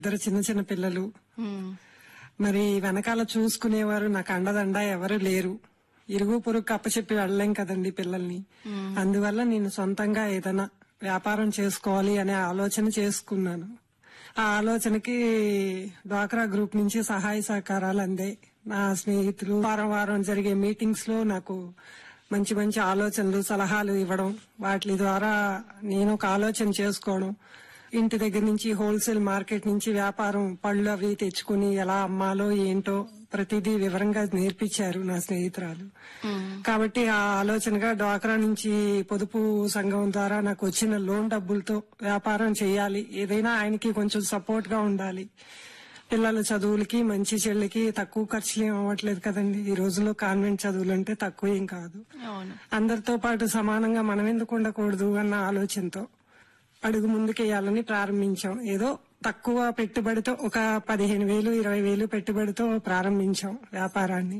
ఇద్దరు చిన్న చిన్న పిల్లలు ఉమ్, మరి వెనకాల చూసుకునేవారు నాకు అండదండ ఎవరు లేరు ఇరుగు పొరుగు అప్పచెప్పి వెళ్ళలేం కదండి పిల్లల్ని అందువల్ల నేను సొంతంగా ఏదైనా వ్యాపారం చేసుకోవాలి అనే ఆలోచన చేసుకున్నాను ఆ ఆలోచనకి డ్వాక్రా గ్రూప్ నుంచి సహాయ సహకారాలు అందాయి నా స్నేహితులు వారం వారం జరిగే మీటింగ్స్ లో నాకు మంచి మంచి ఆలోచనలు సలహాలు ఇవ్వడం వాటి ద్వారా నేను ఒక ఆలోచన చేసుకోవడం ఇంటి దగ్గర నుంచి హోల్సేల్ మార్కెట్ నుంచి వ్యాపారం పళ్ళు అవి తెచ్చుకుని ఎలా అమ్మాలో ఏంటో ప్రతిదీ వివరంగా నేర్పించారు నా స్నేహితురాలు కాబట్టి ఆ ఆలోచనగా డ్వాక్రా నుంచి పొదుపు సంఘం ద్వారా నాకు వచ్చిన లోన్ డబ్బులతో వ్యాపారం చేయాలి ఏదైనా ఆయనకి కొంచెం సపోర్ట్ గా ఉండాలి పిల్లల చదువులకి మంచి చెల్లికి తక్కువ ఖర్చులు ఏం అవ్వట్లేదు కదండి ఈ రోజుల్లో కాన్వెంట్ చదువులు అంటే తక్కువ ఏం కాదు అవును అందరితో పాటు సమానంగా మనం ఎందుకు ఉండకూడదు అన్న ఆలోచనతో అడుగు ముందుకేయాలని ప్రారంభించాం ఏదో తక్కువ పెట్టుబడితో ఒక పదిహేను వేలు ఇరవై వేలు పెట్టుబడితో ప్రారంభించాం వ్యాపారాన్ని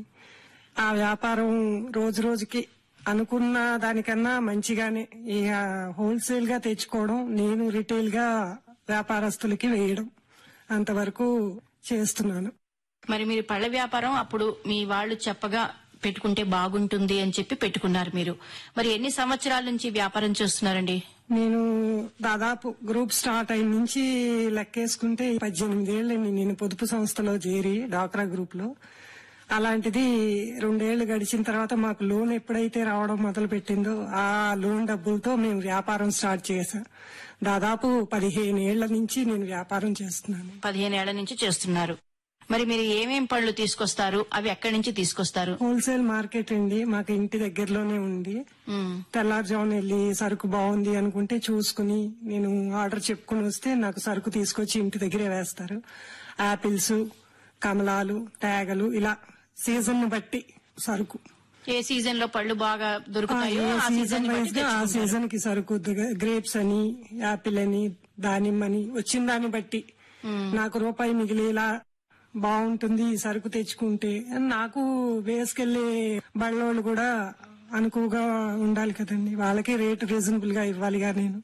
ఆ వ్యాపారం రోజు రోజుకి అనుకున్న దానికన్నా మంచిగానే ఇక హోల్సేల్ గా తెచ్చుకోవడం నేను రిటైల్ గా వ్యాపారస్తులకి వేయడం అంతవరకు చేస్తున్నాను మరి మీరు పళ్ళ వ్యాపారం అప్పుడు మీ వాళ్ళు చెప్పగా పెట్టుకుంటే బాగుంటుంది అని చెప్పి పెట్టుకున్నారు మీరు మరి ఎన్ని సంవత్సరాల నుంచి వ్యాపారం చేస్తున్నారండి నేను దాదాపు గ్రూప్ స్టార్ట్ అయిన నుంచి లెక్కేసుకుంటే పద్దెనిమిది ఏళ్ళని నేను పొదుపు సంస్థలో చేరి డాక్రా గ్రూప్ లో అలాంటిది రెండేళ్లు గడిచిన తర్వాత మాకు లోన్ ఎప్పుడైతే రావడం మొదలు పెట్టిందో ఆ లోన్ డబ్బులతో మేము వ్యాపారం స్టార్ట్ చేశాం దాదాపు పదిహేను ఏళ్ల నుంచి నేను వ్యాపారం చేస్తున్నాను పదిహేను ఏళ్ల నుంచి చేస్తున్నారు మరి మీరు ఏమేం పళ్ళు తీసుకొస్తారు అవి ఎక్కడి నుంచి తీసుకొస్తారు హోల్సేల్ మార్కెట్ అండి మాకు ఇంటి దగ్గరలోనే ఉంది ఉమ్, తెల్లారుజామున వెళ్ళి సరుకు బాగుంది అనుకుంటే చూసుకుని నేను ఆర్డర్ చెప్పుకుని వస్తే నాకు సరుకు తీసుకొచ్చి ఇంటి దగ్గరే వేస్తారు ఆపిల్స్ కమలాలు తేగలు ఇలా సీజన్ బట్టి సరుకు ఏ సీజన్ లో పళ్ళు బాగా ఆ, దొరుకుతాయో ఏ ఆ సీజన్ సీజన్ బట్టి వైజ్ గా ఆ తెచ్చుకుంటారు. సీజన్ కి సరుకు గ్రేప్స్ అని యాపిల్ అని దానిమ్మని వచ్చిన దాన్ని బట్టి నాకు రూపాయి మిగిలేలా బాగుంటుంది ఈ సరుకు తెచ్చుకుంటే అని నాకు వేసుకెళ్లే బళ్ళోళ్ళు కూడా అనుకువగా ఉండాలి కదండి వాళ్ళకి రేటు రీజనబుల్ గా ఇవ్వాలిగా నేను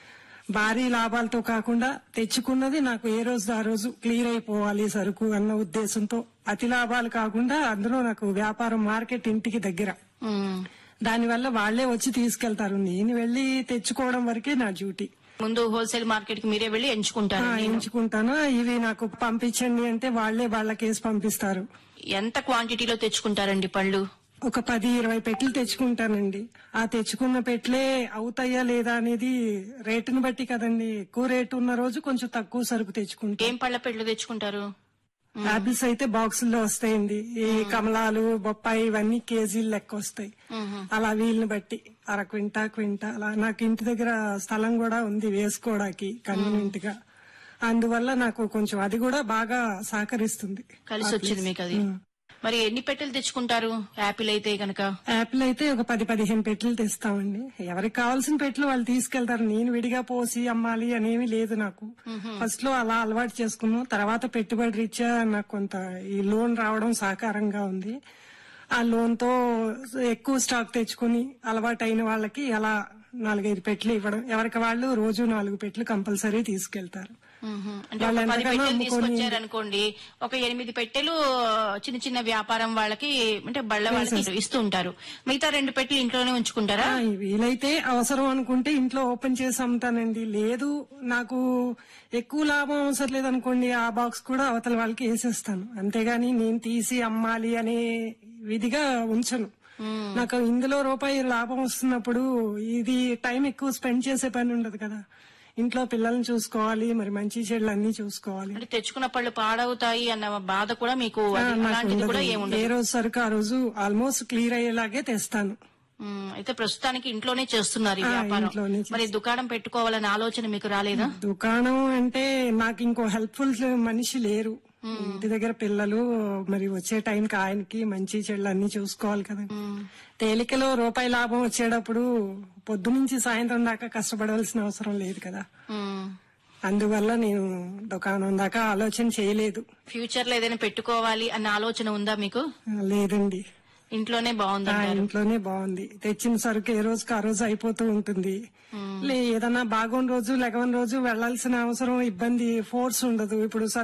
భారీ లాభాలతో కాకుండా తెచ్చుకున్నది నాకు ఏ రోజు ఆ రోజు క్లియర్ అయిపోవాలి సరుకు అన్న ఉద్దేశంతో అతి లాభాలు కాకుండా అందులో నాకు వ్యాపారం మార్కెట్ ఇంటికి దగ్గర ఉమ్. దానివల్ల వాళ్లే వచ్చి తీసుకెళ్తారు నేను వెళ్లి తెచ్చుకోవడం వరకే నా డ్యూటీ ముందు హోల్సేల్ మార్కెట్ కి మీరే వెళ్ళి ఎంచుకుంటారు ఆ, ఎంచుకుంటాను ఇవి నాకు పంపించండి అంటే వాళ్లే వాళ్ళకేసి పంపిస్తారు ఎంత క్వాంటిటీలో తెచ్చుకుంటారండి పళ్ళు ఒక పది ఇరవై పెట్లు తెచ్చుకుంటానండి ఆ తెచ్చుకున్న పెట్లే అవుతాయా లేదా అనేది రేటును బట్టి కదండి ఎక్కువ రేటు ఉన్న రోజు కొంచెం తక్కువ సరుకు తెచ్చుకుంటాం ఏం పళ్ళ పెట్లు తెచ్చుకుంటారు యాపిల్స్ అయితే బాక్సుల్లో వస్తాయండి ఈ కమలాలు బొప్పాయి ఇవన్నీ కేజీలు లెక్క వస్తాయి అలా వీళ్ళని బట్టి అర క్వింటా క్వింటా అలా నాకు ఇంటి దగ్గర స్థలం కూడా ఉంది వేసుకోవడానికి కన్వీనియంట్ గా అందువల్ల నాకు కొంచెం అది కూడా బాగా సహకరిస్తుంది కలిసి వచ్చింది మీకు అది మరి ఎన్ని పెట్టెలు తెచ్చుకుంటారు యాపిల్ అయితే గనక యాపిల్ అయితే ఒక పది పదిహేను పెట్లు తెస్తామండి ఎవరికి కావాల్సిన పెట్లు వాళ్ళు తీసుకెళ్తారు నేను విడిగా పోసి అమ్మాలి అనేవి లేదు నాకు ఫస్ట్ లో అలా అలవాటు చేసుకున్నాం తర్వాత పెట్టుబడి రీత్యా నాకు కొంత ఈ లోన్ రావడం సహకారంగా ఉంది ఆ లోన్ తో ఎక్కువ స్టాక్ తెచ్చుకుని అలవాటు అయిన వాళ్ళకి అలా నాలుగైదు పెట్లు ఇవ్వడం ఎవరికి వాళ్ళు రోజు నాలుగు పెట్లు కంపల్సరీ తీసుకెళ్తారు మ్మ్. అంటే వాళ్ళు ఒక పది ఎంతకన్నా పెట్టెలు అమ్ముకొని- తీసుకొచ్చారనుకోండి ఒక ఎనిమిది పెట్టెలు చిన్న చిన్న వ్యాపారం వాళ్ళకి అంటే బళ్ళ వాళ్ళకి ఇస్తూ ఉంటారు మిగతా రెండు పెట్టెలు ఇంట్లోనే ఉంచుకుంటారా ఆ, వీలైతే అవసరం అనుకుంటే ఇంట్లో ఓపెన్ చేసి అమ్ముతానండి లేదు నాకు ఎక్కువ లాభం అవసరం లేదనుకోండి ఆ బాక్స్ కూడా అవతల వాళ్ళకి వేసేస్తాను అంతేగాని నేను తీసి అమ్మాలి అనే విధిగా ఉంచను నాకు ఇందులో రూపాయి లాభం వస్తున్నప్పుడు ఇది టైం ఎక్కువ స్పెండ్ చేసే పని ఉండదు కదా ఇంట్లో పిల్లల్ని చూసుకోవాలి మరి మంచి చెడులు అన్ని చూసుకోవాలి అంటే తెచ్చుకున్న పళ్ళు పాడవుతాయి అన్న బాధ కూడా మీకు ఆ, అది- నాకు అలాంటిది కూడా ఉండదు. ఏముండదు ఏ రోజు సరుకు ఆ రోజు ఆల్మోస్ట్ క్లియర్ అయ్యేలాగే తెస్తాను మ్మ్. అయితే ప్రస్తుతానికి ఇంట్లోనే చేస్తున్నారు ఈ ఆ, వ్యాపారం ఇంట్లోనే మరి దుకాణం పెట్టుకోవాలనే ఆలోచన మీకు రాలేదా దుకాణం అంటే నాకు ఇంకో హెల్ప్ఫుల్ మనిషి లేరు ఇంటి దగ్గర పిల్లలు మరి వచ్చే టైంకి ఆయనకి మంచి చెడులు అన్ని చూసుకోవాలి కదా తేలికలో రూపాయి లాభం వచ్చేటప్పుడు పొద్దు నుంచి సాయంత్రం దాకా కష్టపడవలసిన అవసరం లేదు కదా మ్మ్. అందువల్ల నేను దుకాణం దాకా ఆలోచన చేయలేదు ఫ్యూచర్ లో ఏదైనా పెట్టుకోవాలి అన్న ఆలోచన ఉందా మీకు లేదండి ఇంట్లోనే బాగుంది ఆ ఇంట్లోనే బాగుంది తెచ్చిన సరుకు ఏ రోజుకి ఆ రోజు అయిపోతూ ఉంటుంది లే ఏదన్నా బాగున్న రోజు లెగవని రోజు వెళ్లాల్సిన అవసరం ఇబ్బంది ఫోర్స్ ఉండదు ఇప్పుడు